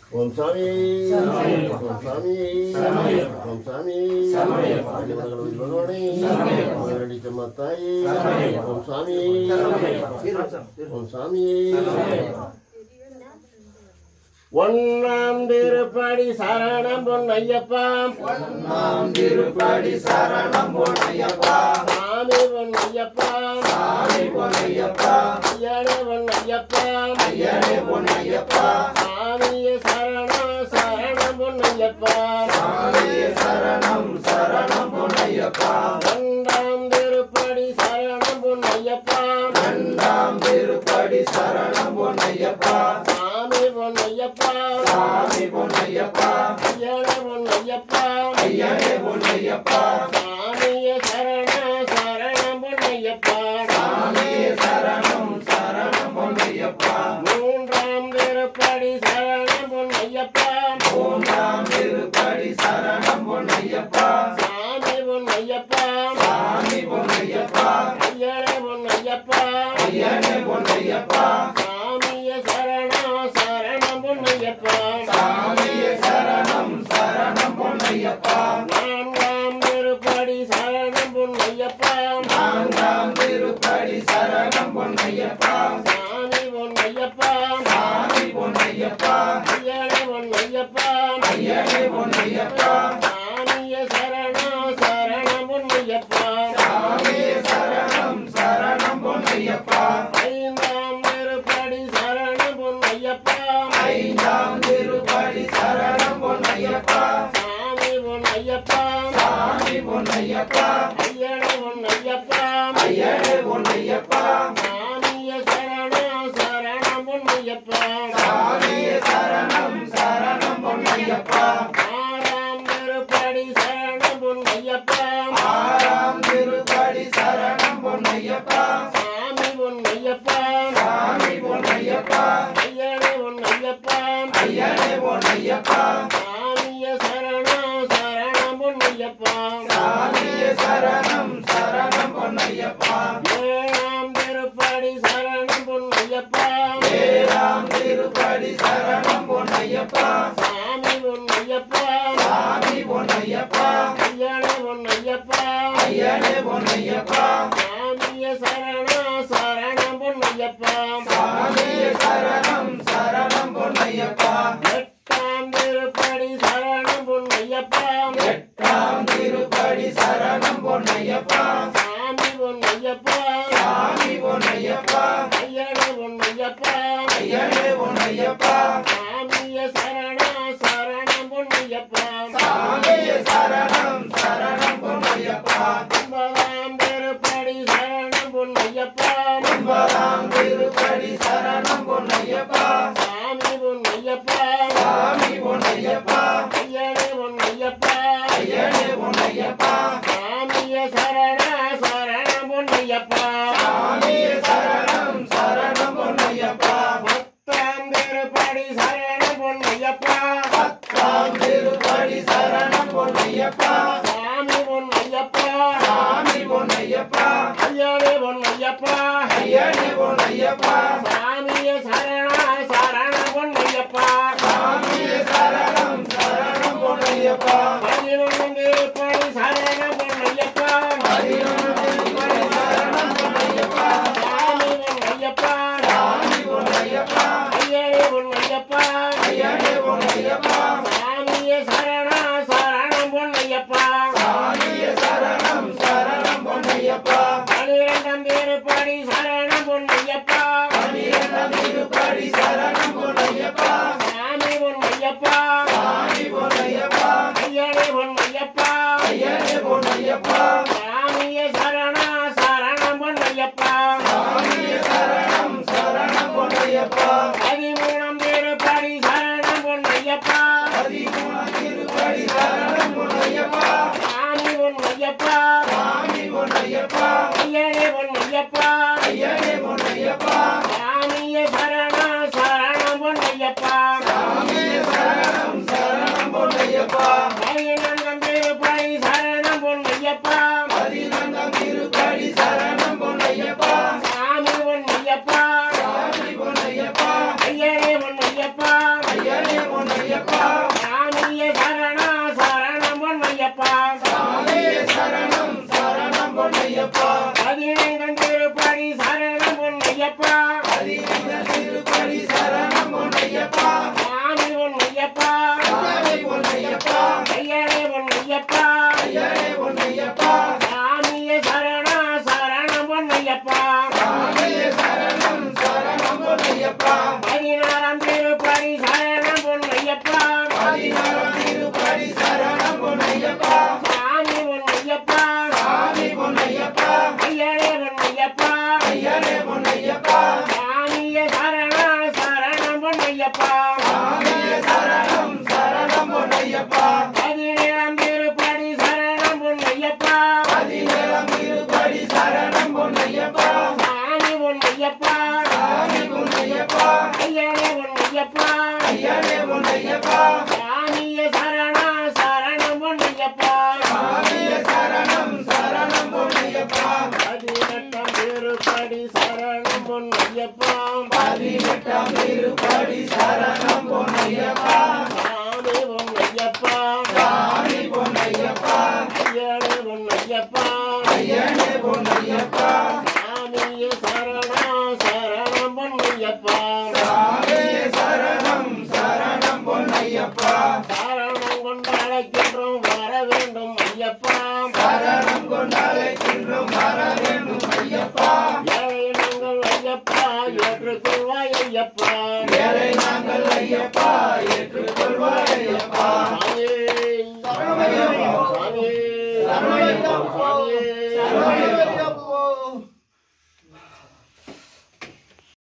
ஓம் சாமி ஓம் சாமி ஓம் சாமி அடிமலர்கள் பகவானே மதுரடி செம்மத்தாயே ஓம் சாமி ஓம் சாமி ஒன்னாம் திருப்படி சரணம் பொன்னையப்பா நாம் திருப்படி சரணம் பொன்னையப்பா சாமி பொன்னையப்பா சாமி பொன்னையப்பா ஐயனே பொன்னையப்பா ஐயனே பொன்னையப்பா சாமியே சரணம் சரணம் பொன்னையப்பா சாமியே சரணம் சரணம் பொன்னையப்பா ஒன்றாம் திருப்படி சரணம் பொன்னையப்பா இரண்டாம் திருப்படி சரணம் பொன்னையப்பா சாமி பொன்னையப்பா சாமி பொன்னையப்பா ஐயனே பொன்னையப்பா ஐயனே பொன்னையப்பா சாமியே சரணம் சரணம் பொன்னையப்பா சாமியே சரணம் சரணம் பொன்னையப்பா மூன்றாம் திருப்படி சரணம் பொன்னையப்பா மூன்றாம் திருப்படி சரணம் பொன்னையப்பா சாமி பொன்னையப்பா சாமி பொன்னையப்பா ஐயனே பொன்னையப்பா ஐயனே பொன்னையப்பா சாமியே சரணம் சரணம் பொன்னையப்பா சாமியே சரணம் சரணம் பொன்னையப்பா நான்காம் திருப்படி சரணம் பொன்னையப்பா நான்காம் திருப்படி சரணம் பொன்னையப்பா சாமி பொன்னையப்பா சாமி பொன்னையப்பா ஐயனே பொன்னையப்பா ஐயனே பொன்னையப்பா சாமியே சரணம் சரணம் பொன்னையப்பா சாமியே சரணம் சரணம் பொன்னையப்பா ஐந்தாம் திருப்படி சரணம் பொன்னையப்பா ஐந்தாம் திருப்படி சரணம் பொன்னையப்பா சாமி பொன்னையப்பா சாமி பொன்னையப்பா ஐயனே பொன்னையப்பா ஐயனே பொன்னையப்பா சாமியே சரணம் சரணம் பொன்னையப்பா சாமியே சரணம் சரணம் பொன்னையப்பா ஆறாம் திருப்படி சரணம் பொன்னையப்பா ஆறாம் திருப்படி சரணம் பொன்னையப்பா சாமி பொன்னையப்பா சாமி பொன்னையப்பா ஐயனே பொன்னையப்பா ஐயனே பொன்னையப்பா சாமியே சரணம் சரணம் பொன்னையப்பா சாமியே சரணம் சரணம் பொன்னையப்பா ஏழாம் திருப்படி சரணம் பொன்னையப்பா ஏழாம் திருப்படி சரணம் பொன்னையப்பா சாமி பொன்னையப்பா சாமி பொன்னையப்பா ஐயனே பொன்னையப்பா ஐயனே பொன்னையப்பா சாமியே சரணம் சரணம் பொன்னையப்பா சாமியே சரணம் சரணம் பொன்னையப்பா எட்டாம் திருப்படி சரணம் பொன்னையப்பா எட்டாம் திருப்படி சரணம் பொன்னையப்பா சாமி பொன்னையப்பா சாமி பொன்னையப்பா ஐயனே பொன்னையப்பா ஐயனே பொன்னையப்பா சாமியே சரணம் சரணம் பொன்னையப்பா சாமியே சரணம் சரணம் பொன்னையப்பா ஒன்பதாம் திருப்படி சரணம் பொன்னையப்பா ஒன்பதாம் திருப்படி சரணம் பொன்னையப்பா சாமி பொன்னையப்பா சாமி பொன்னையப்பா ஐயனே பொன்னையப்பா ஐயனே பொன்னையப்பா சாமியே சரண சரணம் பொன்னையப்பா சாமியே சரணம் சரணம் பொன்னையப்பா பத்தாம் திருப்படி சரணம் பொன்னையப்பா பத்தாம் திருப்படி சரணம் பொன்னையப்பா சாமி பொன்னையப்பா சாமி பொன்னையப்பா ஐயனே பொன்னையப்பா ஐயனே பொன்னையப்பா சாமியே சரண சரணம் பொன்னையப்பா சாமியே சரணம் சரணம் பொன்னையப்பா பதினொன்றாம் திருப்படி சரணம் பொன்னையப்பா பதினொன்று திருப்படி சரணம் பொன்னையப்பா சாமி பொன்னையப்பா சாமி பொன்னையப்பா ஐயனே பொன்னையப்பா ஐயனே பொன்னையப்பா சாமியே சரண சரணம் பொன்னையப்பா சாமியே சரணம் சரணம் பொன்னையப்பா பனிரெண்டாம் திருப்படி சரணம் பொன்னையப்பா பனிரெண்டாம் திருப்படி சரணம் பொன்னையப்பா சாமி பொன்னையப்பா சாமி பொன்னையப்பா ஐயனே பொன்னையப்பா ஐயனே பொன்னையப்பா சாமியே சரண சரணம் பொன்னையப்பா சாமியே சரணம் சரணம் பொன்னையப்பா பதிமூணாம் திருப்படி சரணம் பொன்னையப்பா பதிமூணாம் திருப்படி சரணம் பொன்னையப்பா சாமி பொன்னையப்பா சாமி பொன்னையப்பா ஐயனே பொன்னையப்பா ஐயனே பொன்னையப்பா சாமியே சரண சரணம் பொன்னையப்பா சாமியே சரணம் சரணம் பொன்னையப்பா பதினொன்றாம் திருப்படி சரணம் பொன்னையப்பா பதினொன்றாம் திருப்படி சரணம் பொன்னையப்பா சாமி பொன்னையப்பா சாமி பொன்னையப்பா ஐயனே பொன்னையப்பா ஐயனே பொன்னையப்பா சாமியே சரணம் சரணம் பொன்னையப்பா பதினேழாம் திருப்படி சரணம் பொன்னையப்பா பதினேழாம் திருப்படி சரணம் பொன்னையப்பா சாமி பொன்னையப்பா சாமி பொன்னையப்பா ஐயனே பொன்னையப்பா ஐயனே பொன்னையப்பா சாமியே சரணா சரணம் பொன்னையப்பா சாமியே சரணம் சரணம் பொன்னையப்பா பதினெட்டாம் திருப்படி சரணம் பொன்னையப்பா பதினெட்டாம் திருப்படி சரணம் பொன்னையப்பா சாமி பொன்னையப்பா சாமி பொன்னையப்பா ஐயனே பொன்னையப்பா ஐயனே பொன்னையப்பா சாமியே சரணா சரணம் பொன்னையப்பா சாமியே சரணம் சரணம் பொன்னையப்பா சரணம் கொண்டு அழைக்கின்றோம் வர வேண்டும் ஐயப்பா சரணம் கொண்டழைக்கின்றும் வர வேண்டும் ஐயப்பா ஏழை நாங்கள் ஐயப்பா ஏற்றுக்கொள்வாய் ஐயப்பா ஏழை நாங்கள் ஐயப்பா ஏற்றுக்கொள்வாய் ஐயப்பா சாமி சரணமையப்பா. சாமி சரணமையப்பா. சாமி சரணமையப்பா.